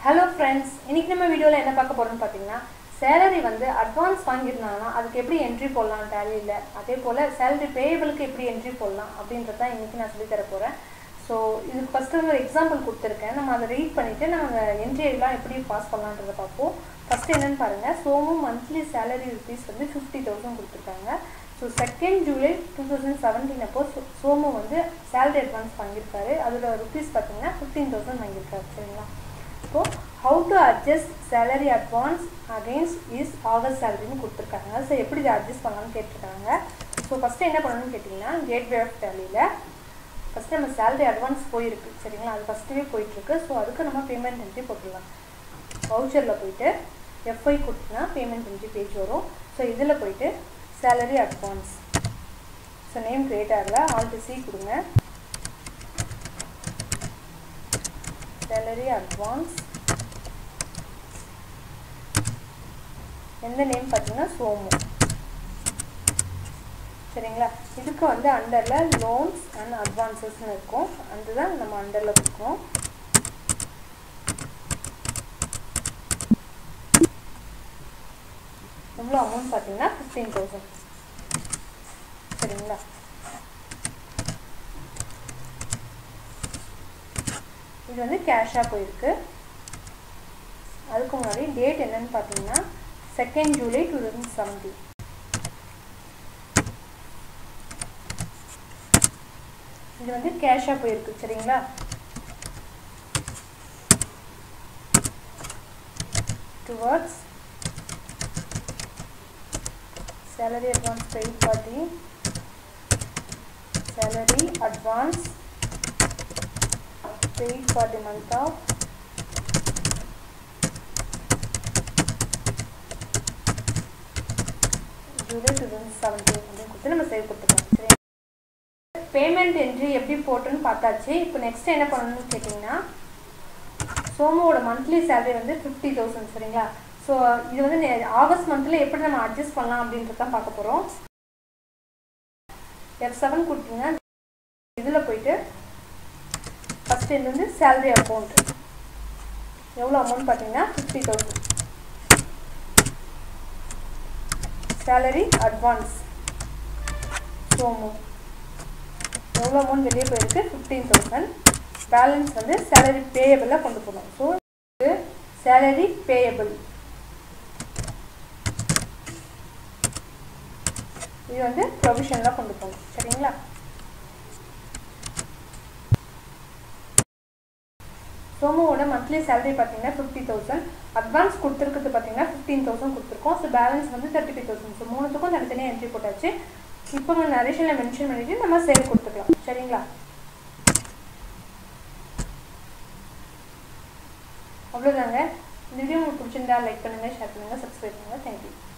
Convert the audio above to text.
hello friends இன்னைக்கு நம்ம வீடியோவில் என்ன பார்க்க போகிறோம்னு பார்த்தீங்கன்னா சேலரி வந்து அட்வான்ஸ் வாங்கியிருந்தாங்கன்னா அதுக்கு எப்படி என்ட்ரி போடலாம் டேலியில் அதே போல் சேலரி பேயபிளுக்கு எப்படி என்ட்ரி போடலாம் அப்படின்றது தான் இன்றைக்கி நான் சொல்லித் தர போகிறேன் ஸோ இதுக்கு ஃபஸ்ட்டு வந்து ஒரு எக்ஸாம்பிள் கொடுத்துருக்கேன் நம்ம அதை ரீட் பண்ணிவிட்டு நம்ம அந்த என்ட்ரி எல்லாம் எப்படி பாஸ் பண்ணலான்றதை பார்ப்போம் ஃபஸ்ட்டு என்னென்னு பாருங்கள் சோமு மந்த்லி சேலரி ருபீஸ் வந்து ஃபிஃப்டி தௌசண்ட் கொடுத்துருக்காங்க so second July two thousand seventeen அப்போ சோ- சோமு வந்து சேலரி அட்வான்ஸ் வாங்கியிருக்காரு அதோட ருபீஸ் பார்த்தீங்கன்னா ஃபிஃப்டீன் தௌசண்ட் வாங்கியிருக்காரு சரிங்களா இப்போ how to adjust salary advance against is August சேலரின்னு கொடுத்துருக்காங்க ஸோ எப்படி இதை அட்ஜஸ்ட் பண்ணலாம்னு கேட்டிருக்காங்க ஸோ ஃபஸ்ட்டு என்ன பண்ணணும்னு கேட்டிங்கன்னா கேட்வே ஆஃப் டேலியில் ஃபஸ்ட்டு நம்ம சேலரி அட்வான்ஸ் போயிருக்கு சரிங்களா அது ஃபஸ்ட்டுவே போயிட்டுருக்கு ஸோ அதுக்கு நம்ம பேமெண்ட் என்ட்ரி போட்டுடலாம் வவுச்சரில் போயிட்டு எஃப்ஐ கொடுத்தனா பேமெண்ட் என்ட்ரி பேஜ் வரும் ஸோ இதில் போயிட்டு salary advance so name create ஆகல ஆல்ட்டு சி கொடுங்க சேலரி அட்வான்ஸ் எந்த நேம் பார்த்தீங்கன்னா சோமு சரிங்களா இதுக்கு வந்து அண்டரில் லோன்ஸ் அண்ட் அட்வான்சஸ்னு இருக்கும் அந்த தான் நம்ம அண்டரில் கொடுக்குறோம் எவ்வளோ அமௌண்ட் பார்த்தீங்கன்னா ஃபிஃப்டீன் தௌசண்ட் சரிங்களா இது வந்து கேஷாக போயிருக்கு அதுக்கு முன்னாடி டேட் என்னன்னு பார்த்தீங்கன்னா second July two thousand seventeen இது வந்து கேஷாக போயிருக்கு சரிங்களா towards salary advance paid party salary advance paid for the month of July two thousand seventeen அப்படின்னு கொடுத்து நம்ம சேவ் கொடுத்துக்கலாம் சரி பேமெண்ட் என்ட்ரி எப்படி போட்டுன்னு பார்த்தாச்சு இப்போ நெக்ஸ்ட் என்ன பண்ணணும்னு கேட்டிங்கன்னா சோமுவோட மந்த்லி சேலரி வந்து ஃபிஃப்டி தௌசண்ட் சரிங்களா ஸோ இது வந்து நெ- ஆகஸ்ட் மந்தில் எப்படி நம்ம அட்ஜஸ்ட் பண்ணலாம் அப்படின்றது தான் பார்க்க போகிறோம் எஃப் செவன் கொடுத்தீங்கன்னா இதில் போயிட்டு ஃபஸ்ட்டு இது வந்து சேலரி அக்கௌண்ட் எவ்வளோ அமௌண்ட் பார்த்தீங்கன்னா fifty thousand salary advance Somu எவ்வளோ அமௌண்ட் வெளியே போயிருக்கு ஃபிஃப்டீன் தௌசண்ட் பேலன்ஸ் வந்து சேலரி பேயபிளாக கொண்டு போகணும் ஸோ இது சேலரி பேயபிள் இது வந்து ப்ரொவிஷனில் கொண்டு போகணும் சரிங்களா சோமுவோட மந்த்லி சேலரி பார்த்தீங்கன்னா ஃபிஃப்டி தௌசண்ட் அட்வான்ஸ் கொடுத்துருக்குறது பார்த்தீங்கன்னா ஃபிஃப்டீன் தௌசண்ட் கொடுத்துருக்கோம் ஸோ பேலன்ஸ் வந்து தேர்ட்டி ஃபைவ் தௌசண்ட் ஸோ மூணுத்துக்கும் தனித்தனியாக என்ட்ரி போட்டாச்சு இப்போ நரேஷனில் மென்ஷன் பண்ணிவிட்டு நம்ம சேல் கொடுத்துக்கலாம் சரிங்களா அவ்வளோதாங்க இந்த வீடியோ உங்களுக்கு பிடிச்சிருந்தா லைக் பண்ணுங்கள் ஷேர் பண்ணுங்கள் சப்ஸ்கிரைப் பண்ணுங்கள் தேங்க்யூ